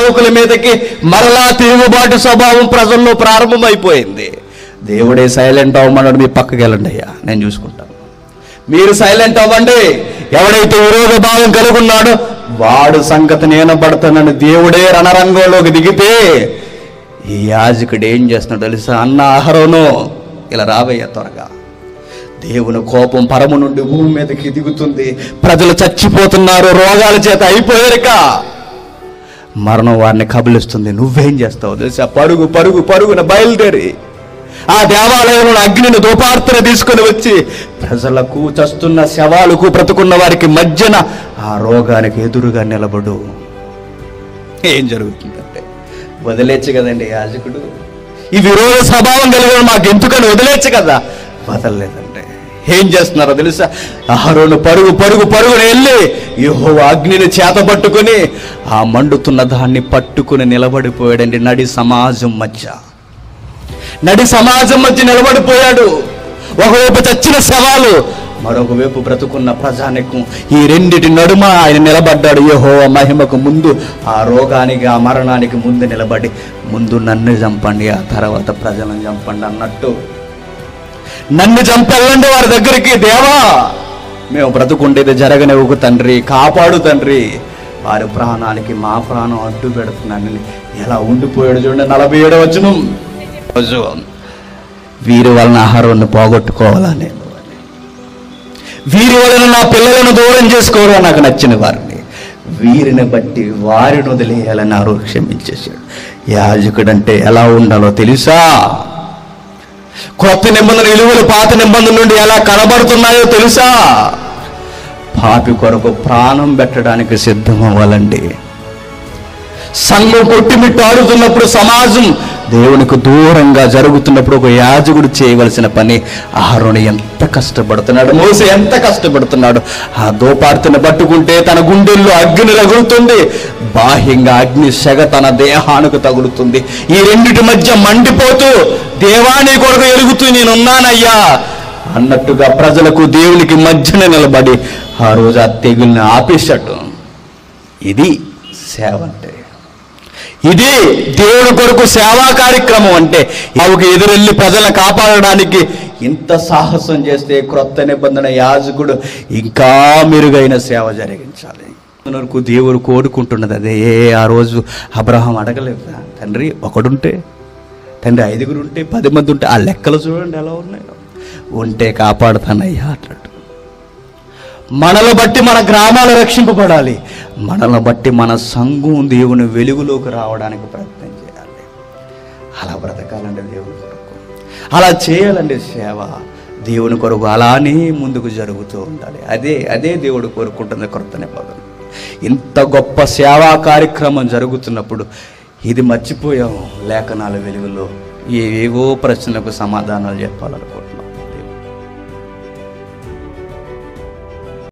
సేవకుల మీదకి మరలా తిరుగుబాటు స్వభావం ప్రజల్లో ప్రారంభమైపోయింది దేవుడే సైలెంట్ అవ్వమన్నాడు మీ పక్కకి వెళ్ళండి అయ్యా నేను చూసుకుంటాను మీరు సైలెంట్ అవ్వండి ఎవడైతే విరోధ భావం కలిగి ఉన్నాడో వాడు సంగతి నేను పడతానని దేవుడే రణరంగంలోకి దిగితే ఈ యాజకుడు ఏం చేస్తున్నాడు తెలుసా అన్న ఆహారోను ఇలా రావయ్యా త్వరగా దేవుని కోపం పరము నుండి భూమి మీదకి దిగుతుంది ప్రజలు చచ్చిపోతున్నారు రోగాల చేత అయిపోయారుక మరణం వారిని కబలిస్తుంది నువ్వేం చేస్తావు తెలుసా పరుగు పరుగు పరుగున బయలుదేరి ఆ దేవాలయంలో అగ్నిని దోపార్తన తీసుకొని వచ్చి ప్రజలకు చస్తున్న శవాలకు బ్రతుకున్న వారికి మధ్యన ఆ రోగానికి ఎదురుగా నిలబడు ఏం జరుగుతుందంటే వదిలేచ్చు కదండి యాజకుడు ఈ విరోధ స్వభావం కలిగిన మాకు ఎందుకని వదిలేచ్చు కదా వదలలేదండి ఏం చేస్తున్నారో తెలుసా ఆహారోను పరుగు పరుగు పరుగున వెళ్ళి యహో అగ్నిని చేత పట్టుకొని ఆ మండుతున్న దాన్ని పట్టుకుని నిలబడిపోయాడండి నడి సమాజం మధ్య నడి సమాజం మధ్య నిలబడిపోయాడు ఒకవైపు చచ్చిన శవాలు మరొక వైపు బ్రతుకున్న ప్రజానికం ఈ రెండిటి నడుమ ఆయన నిలబడ్డాడు యహో మహిమకు ముందు ఆ రోగానికి ఆ మరణానికి ముందు నిలబడి ముందు నన్ను చంపండి ఆ తర్వాత ప్రజలను చంపండి అన్నట్టు నన్ను చంపెళ్ళండి వారి దగ్గరికి దేవా మేము బ్రతుకుండేది జరగనివ్వకు తండ్రి కాపాడు తండ్రి వారి ప్రాణానికి మా ప్రాణం అడ్డు పెడుతున్నానని ఎలా ఉండిపోయాడు చూడండి నలభై ఏడవ వచ్చును రోజు వీరి వలన ఆహారాన్ని పోగొట్టుకోవాలా నేను వీరి వలన నా పిల్లలను దూరం చేసుకోవడం నాకు నచ్చిన వారిని వీరిని బట్టి వారిని వదిలేయాలని ఆరో క్షమించేశాడు యాజకుడంటే ఎలా ఉండాలో తెలుసా కొత్త నిబంధన విలువలు పాత నిబంధన నుండి ఎలా కనబడుతున్నాయో తెలుసా పాపి కొరకు ప్రాణం పెట్టడానికి సిద్ధం అవ్వాలండి సంఘం కొట్టిమిట్టాడుతున్నప్పుడు సమాజం దేవునికి దూరంగా జరుగుతున్నప్పుడు ఒక యాజకుడు చేయవలసిన పని ఆహారం ఎంత కష్టపడుతున్నాడు మోసే ఎంత కష్టపడుతున్నాడు ఆ దోపార్తిని పట్టుకుంటే తన గుండెల్లో అగ్ని రగులుతుంది బాహ్యంగా అగ్ని సెగ తన దేహానికి తగులుతుంది ఈ రెండిటి మధ్య మండిపోతూ దేవాని కొరకు ఎలుగుతూ నేనున్నానయ్యా అన్నట్టుగా ప్రజలకు దేవునికి మధ్యన నిలబడి ఆ రోజు ఆ తెగుల్ని ఆపేశాడు ఇది సేవ అంటే ఇది దేవుని కొరకు సేవా కార్యక్రమం అంటే ఆవుకి ఎదురెళ్ళి ప్రజలను కాపాడడానికి ఇంత సాహసం చేస్తే క్రొత్త నిబంధన యాజకుడు ఇంకా మెరుగైన సేవ జరిగించాలి వరకు దేవుడు కోరుకుంటున్నది అదే ఆ రోజు అబ్రహం అడగలేదా తండ్రి ఒకడుంటే తండ్రి ఐదుగురు ఉంటే పది మంది ఉంటే ఆ లెక్కలు చూడండి ఎలా ఉన్నాయో ఉంటే కాపాడుతానయ్యా అన్నట్టు మనల బట్టి మన గ్రామాలు రక్షింపబడాలి మనల్ని బట్టి మన సంఘం దేవుని వెలుగులోకి రావడానికి ప్రయత్నం చేయాలి అలా బ్రతకాలండి దేవుని కొరకు అలా చేయాలండి సేవ దేవుని కొరకు అలానే ముందుకు జరుగుతూ ఉండాలి అదే అదే దేవుడు కోరుకుంటుంది కొత్త నిబంధన ఇంత గొప్ప సేవా కార్యక్రమం జరుగుతున్నప్పుడు ఇది మర్చిపోయాం లేఖనాల వెలుగులో ఏవేవో ప్రశ్నలకు సమాధానాలు చెప్పాలనుకుంటున్నాం